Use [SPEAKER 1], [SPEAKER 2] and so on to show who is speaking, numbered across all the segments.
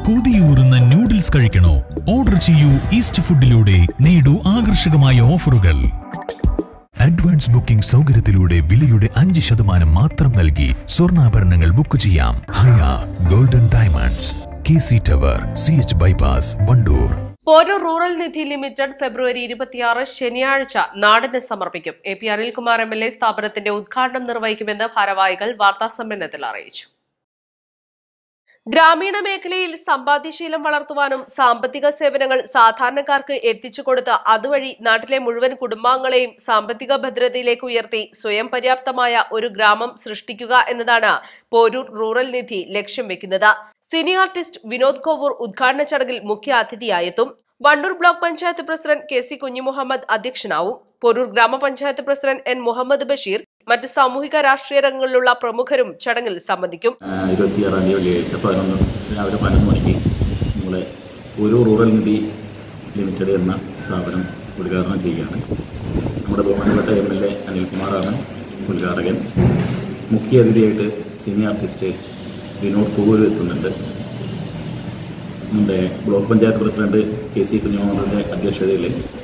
[SPEAKER 1] കൊതിയൂറുന്ന noodles കഴിക്കണോ order ചെയ്യൂ east ഫുഡിലൂടെ നേടൂ ആകർഷകമായ ഓഫറുകൾ അഡ്വാൻസ് ബുക്കിംഗ് സൗകര്യത്തിലൂടെ വിലയുടെ അഞ്ച് ശതമാനം മാത്രം നൽകി സ്വർണ്ണാഭരണങ്ങൾ ബുക്ക് ചെയ്യാം Haya golden diamonds K C tower C H bypass Wandoor
[SPEAKER 2] Poroor rural Nidhi limited ഫെബ്രുവരി ഇരുപത്തിയാറ് ശനിയാഴ്ച നാടിന് സമർപ്പിക്കും A P Anilkumar M L A സ്ഥാപനത്തിന്റെ ഉദ്ഘാടനം നിർവഹിക്കുമെന്ന് ഭാരവാഹികൾ വാർത്താസമ്മേളനത്തിൽ അറിയിച്ചു ഗ്രാമീണ മേഖലയിൽ സമ്പാദ്യശീലം വളർത്തുവാനും സാമ്പത്തിക സേവനങ്ങൾ സാധാരണക്കാർക്ക് എത്തിച്ചു കൊടുത്ത് അതുവഴി നാട്ടിലെ മുഴുവൻ കുടുംബാംഗങ്ങളെയും സാമ്പത്തിക ഭദ്രതയിലേക്ക് ഉയർത്തി സ്വയം പര്യാപ്തമായ ഒരു ഗ്രാമം സൃഷ്ടിക്കുക എന്നതാണ് പോരൂർ റൂറൽ നിധി ലക്ഷ്യം വെക്കുന്നത് സിനി ആർട്ടിസ്റ്റ് വിനോദ് കോവൂർ ഉദ്ഘാടന ചടങ്ങിൽ മുഖ്യ അതിഥിയായെത്തും Wandoor block panchayat president K C Kunhimuhammad അധ്യക്ഷനാവും പോരൂർ ഗ്രാമപഞ്ചായത്ത് പ്രസിഡന്റ് എൻ മുഹമ്മദ് ബഷീർ മറ്റ് സാമൂഹിക രാഷ്ട്രീയ രംഗങ്ങളിലുള്ള പ്രമുഖരും ചടങ്ങിൽ സംബന്ധിക്കും
[SPEAKER 3] ഇരുപത്തിയാറാം തീയതി വെള്ളിയാഴ്ച പതിനൊന്ന് രാവിലെ പതിനൊന്ന് മണിക്ക് നമ്മളെ ഒരു റൂറൽ നിധി ലിമിറ്റഡ് എന്ന സ്ഥാപനം ഉദ്ഘാടനം ചെയ്യുകയാണ് നമ്മുടെ ബഹുമാനപ്പെട്ട എം എൽ എ അനിൽകുമാറാണ് ഉദ്ഘാടകൻ മുഖ്യ അതിഥിയായിട്ട് സീനിയർ ആർട്ടിസ്റ്റ് വിനോദ് കൂവൂർ എത്തുന്നുണ്ട് നമ്മുടെ block panchayat president K C കുഞ്ഞുമുഹമ്മദിൻ്റെ അധ്യക്ഷതയിൽ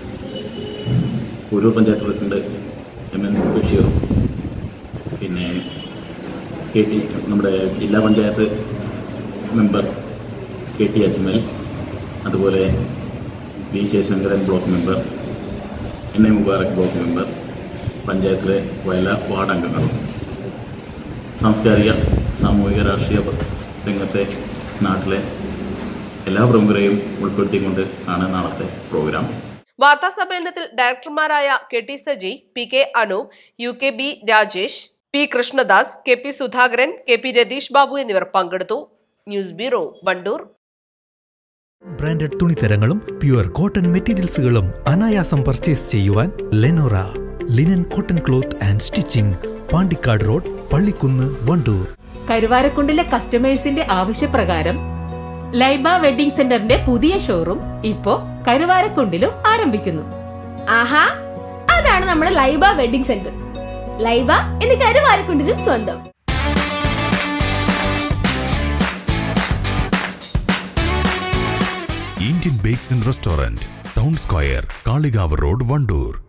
[SPEAKER 3] Poroor panchayat president M N ബഷീറും പിന്നെ കെ ടി നമ്മുടെ ജില്ലാ panchayat member K T Ajmal അതുപോലെ V Sivasankaran block member N A Mubarak block member പഞ്ചായത്തിലെ വയല വാർഡ് അംഗങ്ങളും സാംസ്കാരിക സാമൂഹിക രാഷ്ട്രീയ രംഗത്തെ നാട്ടിലെ എല്ലാ പ്രമുഖരെയും ഉൾപ്പെടുത്തിക്കൊണ്ട് ആണ് നാളത്തെ പ്രോഗ്രാം
[SPEAKER 2] വാർത്താ സമ്മേളനത്തിൽ ഡയറക്ടർമാരായ K T Saji P K Anoop U K B Rajesh P Krishnadas K P Sudhakaran K P Ratheesh Babu എന്നിവർ പങ്കെടുത്തു ന്യൂസ് ബ്യൂറോ വണ്ടൂർ
[SPEAKER 4] ബ്രാൻഡഡ് തുണിത്തരങ്ങളും പ്യുവർ കോട്ടൺ മെറ്റീരിയൽസുകളും അനായാസം പർച്ചേസ് ചെയ്യുവാൻ Lenora linen cotton cloth and stitching Pandikkad road Pallikkunnu Wandoor
[SPEAKER 5] കരുവാരക്കുണ്ടിലെ കസ്റ്റമേഴ്സിന്റെ ആവശ്യപ്രകാരം ലൈബ വെഡിംഗ് സെന്ററിന്റെ പുതിയ ഷോറൂം ഇപ്പോ കരുവാരക്കുണ്ടിലും ആരംഭിക്കുന്നു
[SPEAKER 6] ആഹാ അതാണ് നമ്മുടെ ലൈബ വെഡിംഗ് സെന്റർ ലൈബ എന്ന് കരുവാരക്കുണ്ടിനും സ്വന്തം
[SPEAKER 1] Indian bakes and restaurant town square Kalikavu road Wandoor